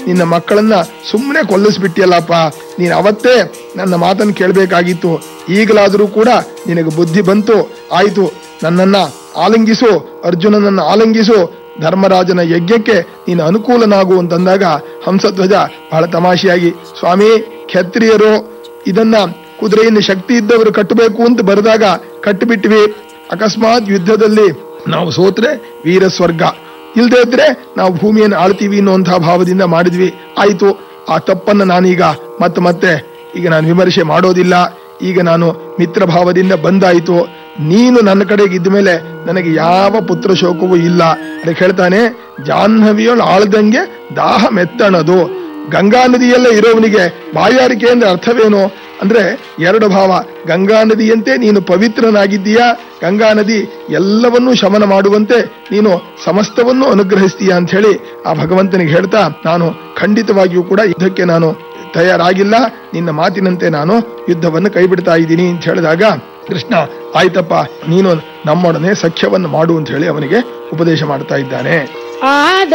ನಿನ್ನ ಮಕ್ಕಳನ್ನ ಸುಮ್ಮನೆ ಕೊಲ್ಲಿಸ್ಬಿಟ್ಟಿಯಲ್ಲಪ್ಪ ನೀನು ಅವತ್ತೇ ನನ್ನ ಮಾತನ್ನು ಕೇಳಬೇಕಾಗಿತ್ತು ಈಗಲಾದರೂ ಕೂಡ ನಿನಗೆ ಬುದ್ಧಿ ಬಂತು ಆಯಿತು ನನ್ನನ್ನ ಆಲಿಂಗಿಸು ಅರ್ಜುನನನ್ನ ಆಲಿಂಗಿಸು ಧರ್ಮರಾಜನ ಯಜ್ಞಕ್ಕೆ ನೀನು ಅನುಕೂಲನಾಗು ಅಂತಂದಾಗ ಹಂಸಧ್ವಜ ಬಹಳ ತಮಾಷೆಯಾಗಿ ಸ್ವಾಮಿ ಕ್ಷತ್ರಿಯರು ಇದನ್ನ ಕುದುರೆಯನ್ನು ಶಕ್ತಿ ಇದ್ದವರು ಕಟ್ಟಬೇಕು ಅಂತ ಬರೆದಾಗ ಕಟ್ಟಿಬಿಟ್ವಿ ಅಕಸ್ಮಾತ್ ಯುದ್ಧದಲ್ಲಿ ನಾವು ಸೋತ್ರೆ ವೀರ ಸ್ವರ್ಗ ಇಲ್ದೇ ಇದ್ರೆ ನಾವು ಭೂಮಿಯನ್ನು ಆಳ್ತೀವಿ ಅನ್ನುವಂತಹ ಭಾವದಿಂದ ಮಾಡಿದ್ವಿ ಆಯ್ತು ಆ ತಪ್ಪನ್ನ ನಾನೀಗ ಮತ್ತೆ ಮತ್ತೆ ಈಗ ನಾನು ವಿಮರ್ಶೆ ಮಾಡೋದಿಲ್ಲ ಈಗ ನಾನು ಮಿತ್ರ ಭಾವದಿಂದ ಬಂದಾಯಿತು ನೀನು ನನ್ನ ಕಡೆಗೆ ಇದ್ದ ಮೇಲೆ ನನಗೆ ಯಾವ ಪುತ್ರ ಶೋಕವೂ ಇಲ್ಲ ಅದಕ್ಕೆ ಹೇಳ್ತಾನೆ ಜಾಹ್ನವಿಯೊಳು ಆಳ್ದಂಗೆ ದಾಹ ಮೆತ್ತಣದು ಗಂಗಾ ನದಿಯಲ್ಲೇ ಇರೋವನಿಗೆ ಬಾಯಾರಿಕೆ ಅಂದ್ರೆ ಅರ್ಥವೇನು ಅಂದ್ರೆ ಎರಡು ಭಾವ ಗಂಗಾ ನದಿಯಂತೆ ನೀನು ಪವಿತ್ರನಾಗಿದ್ದೀಯಾ ಗಂಗಾ ನದಿ ಎಲ್ಲವನ್ನೂ ಶಮನ ಮಾಡುವಂತೆ ನೀನು ಸಮಸ್ತವನ್ನು ಅನುಗ್ರಹಿಸ್ತೀಯಾ ಅಂತ ಹೇಳಿ ಆ ಭಗವಂತನಿಗೆ ಹೇಳ್ತಾ ನಾನು ಖಂಡಿತವಾಗಿಯೂ ಕೂಡ ಯುದ್ಧಕ್ಕೆ ನಾನು ತಯಾರಾಗಿಲ್ಲ ನಿನ್ನ ಮಾತಿನಂತೆ ನಾನು ಯುದ್ಧವನ್ನು ಕೈ ಬಿಡ್ತಾ ಇದ್ದೀನಿ ಅಂತ ಹೇಳಿದಾಗ ಕೃಷ್ಣ ಆಯ್ತಪ್ಪ ನೀನು ನಮ್ಮೊಡನೆ ಸಖ್ಯವನ್ನು ಮಾಡು ಅಂತ ಹೇಳಿ ಅವನಿಗೆ ಉಪದೇಶ ಮಾಡ್ತಾ ಇದ್ದಾನೆ ಆದ